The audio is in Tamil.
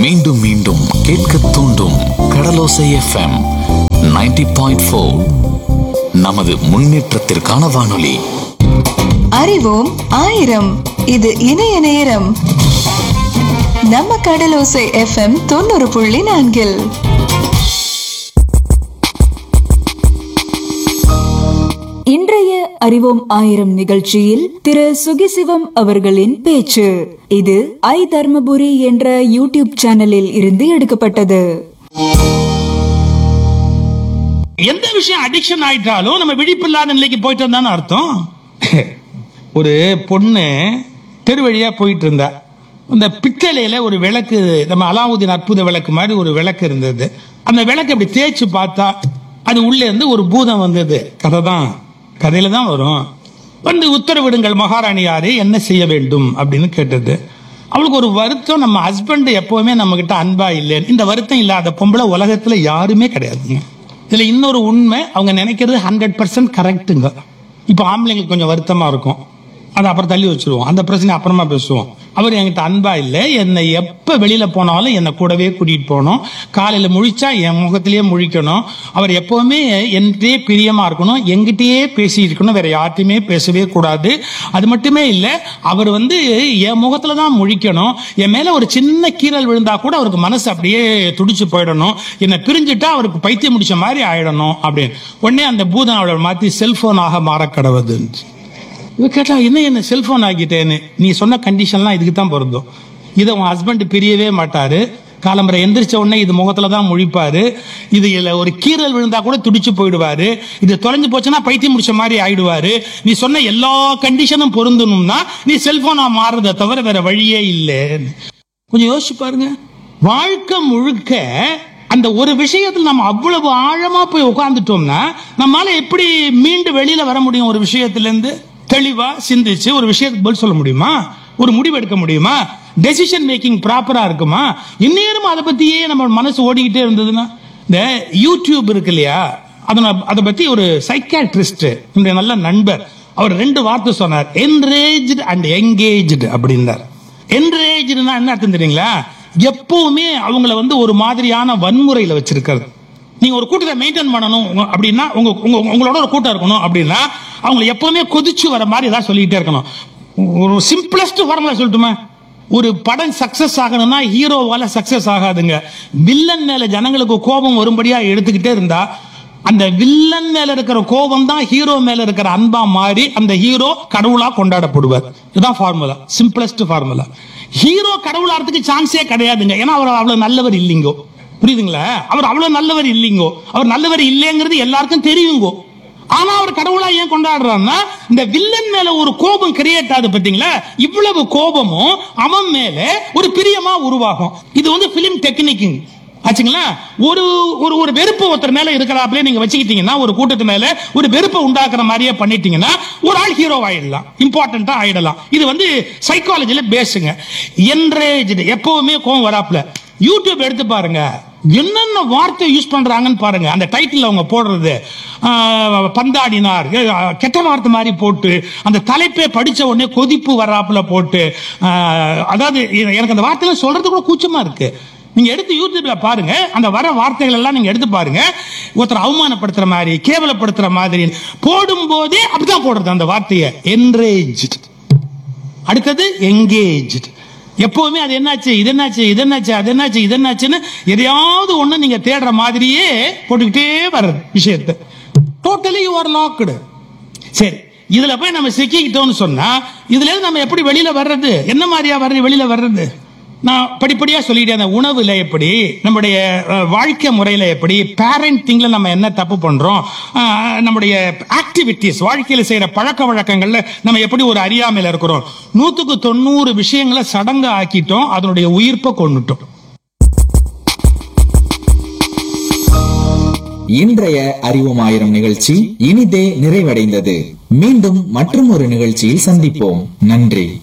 மீண்டும் மீண்டும் கேட்க தூண்டும் கடலோசை எஃப்எம் 90.4 பாயிண்ட் நமது முன்னேற்றத்திற்கான வானொலி அறிவோம் ஆயிரம் இது இணைய நேரம் நம்ம கடலோசை எஃப்எம் தொண்ணூறு புள்ளி நான்கில் இன்றைய அறிவோம் ஆயிரம் நிகழ்ச்சியில் திரு சுகிசிவம் அவர்களின் பேச்சு இது ஐ தர்மபுரி என்ற யூடியூப் சேனலில் இருந்து எடுக்கப்பட்டது எந்த விஷயம் அடிக்ஷன் ஆயிட்டாலும் நம்ம விழிப்பில்லாத நிலைக்கு போயிட்டு வந்தான்னு அர்த்தம் ஒரு பொண்ணு தெரு வழியா போயிட்டு இருந்தா அந்த பித்தளையில ஒரு விளக்கு நம்ம அலாவுதீன் அற்புத விளக்கு மாதிரி ஒரு விளக்கு இருந்தது அந்த விளக்கு அப்படி தேய்ச்சு பார்த்தா அது உள்ளே இருந்து ஒரு பூதம் வந்தது கதை தான் கதையில தான் வரும் வந்து உத்தரவிடுங்கள் மகாராணியாரே என்ன செய்ய வேண்டும் அப்படின்னு கேட்டது அவளுக்கு ஒரு வருத்தம் நம்ம ஹஸ்பண்ட் எப்பவுமே நம்ம கிட்ட அன்பா இல்லைன்னு இந்த வருத்தம் இல்லாத பொம்பளை உலகத்துல யாருமே கிடையாதுங்க இதுல இன்னொரு உண்மை அவங்க நினைக்கிறது ஹண்ட்ரட் பர்சன்ட் கரெக்டுங்க இப்போ ஆம்பளைங்களுக்கு கொஞ்சம் வருத்தமா இருக்கும் அதை அப்புறம் தள்ளி வச்சிருவோம் அந்த பிரச்சனை அப்புறமா பேசுவோம் அவர் என்கிட்ட அன்பா இல்லை என்னை எப்ப வெளியில போனாலும் என்னை கூடவே கூட்டிட்டு போகணும் காலையில முழிச்சா என் முகத்திலேயே முழிக்கணும் அவர் எப்பவுமே என்கிட்டயே பிரியமா இருக்கணும் என்கிட்டயே பேசி இருக்கணும் வேற யார்ட்டையுமே பேசவே கூடாது அது மட்டுமே இல்லை அவர் வந்து என் முகத்துல தான் முழிக்கணும் என் மேல ஒரு சின்ன கீறல் விழுந்தா கூட அவருக்கு மனசு அப்படியே துடிச்சு போயிடணும் என்னை பிரிஞ்சுட்டா அவருக்கு பைத்தியம் முடிச்ச மாதிரி ஆயிடணும் அப்படின்னு உடனே அந்த பூதம் அவளை மாத்தி செல்போனாக மாற கடவுதுன்னு இவ கேட்டா என்ன என்ன செல்போன் ஆக்கிட்டேன்னு நீ சொன்ன கண்டிஷன்லாம் இதுக்கு தான் பொருந்தும் இதை உன் ஹஸ்பண்ட் பிரியவே மாட்டாரு காலம்பரை எந்திரிச்ச உடனே இது முகத்துல தான் முழிப்பாரு இது இதுல ஒரு கீறல் விழுந்தா கூட துடிச்சு போயிடுவாரு இது தொலைஞ்சு போச்சுன்னா பைத்தியம் முடிச்ச மாதிரி ஆயிடுவாரு நீ சொன்ன எல்லா கண்டிஷனும் பொருந்தணும்னா நீ செல்போனா மாறுறதை தவிர வேற வழியே இல்லைன்னு கொஞ்சம் யோசிச்சு பாருங்க வாழ்க்கை முழுக்க அந்த ஒரு விஷயத்துல நம்ம அவ்வளவு ஆழமா போய் உட்கார்ந்துட்டோம்னா நம்மால எப்படி மீண்டு வெளியில வர முடியும் ஒரு விஷயத்துல இருந்து தெளிவா சிந்திச்சு ஒரு விஷயத்துக்கு பதில் சொல்ல முடியுமா ஒரு முடிவு எடுக்க முடியுமா டெசிஷன் மேக்கிங் ப்ராப்பரா இருக்குமா இந்நேரம் அதை பத்தியே நம்ம மனசு ஓடிக்கிட்டே இருந்ததுன்னா இந்த யூடியூப் இருக்கு இல்லையா அதை நான் அதை பத்தி ஒரு சைக்காட்ரிஸ்ட் என்னுடைய நல்ல நண்பர் அவர் ரெண்டு வார்த்தை சொன்னார் என்ரேஜ்டு அண்ட் எங்கேஜ்டு அப்படின்னார் என்ரேஜ்டுனா என்ன அர்த்தம் தெரியுங்களா எப்பவுமே அவங்கள வந்து ஒரு மாதிரியான வன்முறையில வச்சிருக்கிறது நீங்க ஒரு கூட்டத்தை மெயின்டைன் பண்ணணும் உங்க- அப்படின்னா உங்க உங்க உங்களோட ஒரு கூட்டம் இருக்கணும் அப்படின்னா அவங்களை எப்பவுமே கொதிச்சு வர மாதிரி ஏதாவது சொல்லிக்கிட்டே இருக்கணும் ஒரு சிம்பிளஸ்ட் ஃபார்முலா சொல்லட்டுமா ஒரு படம் சக்சஸ் ஆகணும்னா ஹீரோவால சக்சஸ் ஆகாதுங்க வில்லன் மேல ஜனங்களுக்கு கோபம் வரும்படியா எடுத்துக்கிட்டே இருந்தா அந்த வில்லன் மேல இருக்கிற கோபம் தான் ஹீரோ மேல இருக்கிற அன்பா மாறி அந்த ஹீரோ கடவுளா கொண்டாடப்படுவார் இதுதான் ஃபார்முலா சிம்பிளஸ்ட் ஃபார்முலா ஹீரோ கடவுளாகிறதுக்கு சான்ஸே கிடையாதுங்க ஏன்னா அவர் அவ்வளவு நல்லவர் இல்லைங்கோ புரியுதுங்களா அவர் அவ்வளவு நல்லவர் இல்லைங்கோ அவர் நல்லவர் இல்லைங்கிறது எல்லாருக்கும் தெரியுங்கோ ஆனா அவர் கடவுளா ஏன் கொண்டாடுறாருன்னா இந்த வில்லன் மேல ஒரு கோபம் கிரியேட் ஆகுது பாத்தீங்களா இவ்வளவு கோபமும் அவன் மேல ஒரு பிரியமா உருவாகும் இது வந்து பிலிம் டெக்னிக்கிங் ஆச்சுங்களா ஒரு ஒரு ஒரு வெறுப்பு ஒருத்தர் மேல இருக்கிறாப்ல நீங்க வச்சுக்கிட்டீங்கன்னா ஒரு கூட்டத்து மேல ஒரு வெறுப்பை உண்டாக்குற மாதிரியே பண்ணிட்டீங்கன்னா ஒரு ஆள் ஹீரோ ஆயிடலாம் இம்பார்ட்டண்டா ஆயிடலாம் இது வந்து சைக்காலஜில பேசுங்க என்ரேஜ்டு எப்பவுமே கோவம் வராப்ல யூடியூப் எடுத்து பாருங்க என்னென்ன வார்த்தை யூஸ் பண்றாங்கன்னு பாருங்க அந்த டைட்டில் அவங்க போடுறது ஆஹ், பந்தாடினார் அஹ், கெட்ட வார்த்தை மாதிரி போட்டு அந்த தலைப்பே படிச்ச உடனே கொதிப்பு வராப்புல போட்டு ஆஹ், அதாவது இது- எனக்கு அந்த வார்த்தைலாம் சொல்றது கூட கூச்சமா இருக்கு நீங்க எடுத்து யூடியூப்ல பாருங்க அந்த வர வார்த்தைகள் எல்லாம் நீங்க எடுத்து பாருங்க ஒருத்தர் அவமானப்படுத்துற மாதிரி கேவலப்படுத்துற மாதிரி போடும் போதே அப்படிதான் போடுறது அந்த வார்த்தையை என்ரேஜ் அடுத்தது எங்கேஜ் எப்பவுமே அது என்னாச்சு இது என்னாச்சு இது என்னாச்சு அது என்னாச்சு இது என்னாச்சுன்னு எதையாவது ஒண்ணு நீங்க தேடுற மாதிரியே போட்டுக்கிட்டே வர்றது விஷயத்தை டோட்டலி யூ ஆர் லாக்டு சரி இதுல போய் நம்ம சிக்கிக்கிட்டோம்னு சொன்னா இதுல இருந்து நம்ம எப்படி வெளியில வர்றது என்ன மாதிரியா வர்றது வெளியில வர்றது நான் படிப்படியா சொல்லிட்டேன் அந்த உணவுல எப்படி நம்முடைய அஹ், வாழ்க்கை முறையில எப்படி பேரண்டிங்ல நம்ம என்ன தப்பு பண்றோம் அஹ், நம்முடைய ஆக்டிவிட்டிஸ் வாழ்க்கையில செய்யற பழக்க வழக்கங்கள்ல நம்ம எப்படி ஒரு அறியாமையில இருக்கிறோம் நூத்துக்கு தொண்ணூறு விஷயங்களை சடங்கு ஆக்கிட்டோம் அதனுடைய உயிர்ப்பை கொண்டுட்டோம் இன்றைய அறிவோம் ஆயிரம் நிகழ்ச்சி இனிதே நிறைவடைந்தது மீண்டும் மற்றும் ஒரு நிகழ்ச்சியில் சந்திப்போம் நன்றி